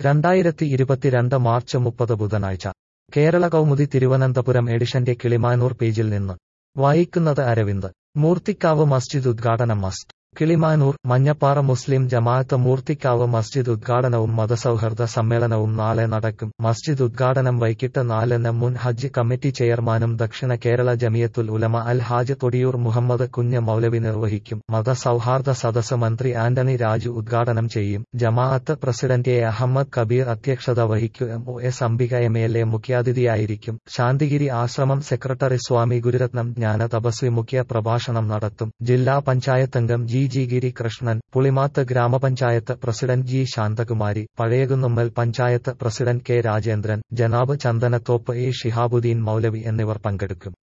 രണ്ടായിരത്തി ഇരുപത്തിരണ്ട് മാർച്ച് മുപ്പത് ബുധനാഴ്ച കേരള കൗമുദി തിരുവനന്തപുരം എഡിഷന്റെ കിളിമാനൂർ പേജിൽ നിന്ന് വായിക്കുന്നത് അരവിന്ദ് മൂർത്തിക്കാവ് മസ്ജിദ് ഉദ്ഘാടനം മസ്റ്റ് കിളിമാനൂർ മഞ്ഞപ്പാറ മുസ്ലിം ജമാഅത്ത് മൂർത്തിക്കാവ് മസ്ജിദ് ഉദ്ഘാടനവും മതസൗഹൃദ സമ്മേളനവും നാളെ നടക്കും മസ്ജിദ് ഉദ്ഘാടനം വൈകിട്ട് നാലിന് മുൻ ഹജ്ജ് കമ്മിറ്റി ചെയർമാനും ദക്ഷിണ കേരള ജമിയത്തുൽ ഉലമ അൽ ഹാജ് തൊടിയൂർ മുഹമ്മദ് കുഞ്ഞ് മൗലവി നിർവഹിക്കും മതസൗഹാർദ്ദ സദസ് മന്ത്രി ആന്റണി രാജു ഉദ്ഘാടനം ചെയ്യും ജമാഅത്ത് പ്രസിഡന്റ് എ അഹമ്മദ് കബീർ അധ്യക്ഷത വഹിക്കും M O S Ambika M L A മുഖ്യാതിഥിയായിരിക്കും ശാന്തിഗിരി ആശ്രമം സെക്രട്ടറി സ്വാമി ഗുരുരത്നം ജ്ഞാന തപസ്വി മുഖ്യ പ്രഭാഷണം നടത്തും ജില്ലാ പഞ്ചായത്ത് അംഗം ജി ജി ഗിരി കൃഷ്ണൻ പുളിമാത്ത് ഗ്രാമപഞ്ചായത്ത് president G Santhakumari Pazhayakunnummal panchayat president K Rajendran Janab Chandanathoppu A Shihabuddin Moulavi എന്നിവർ പങ്കെടുക്കും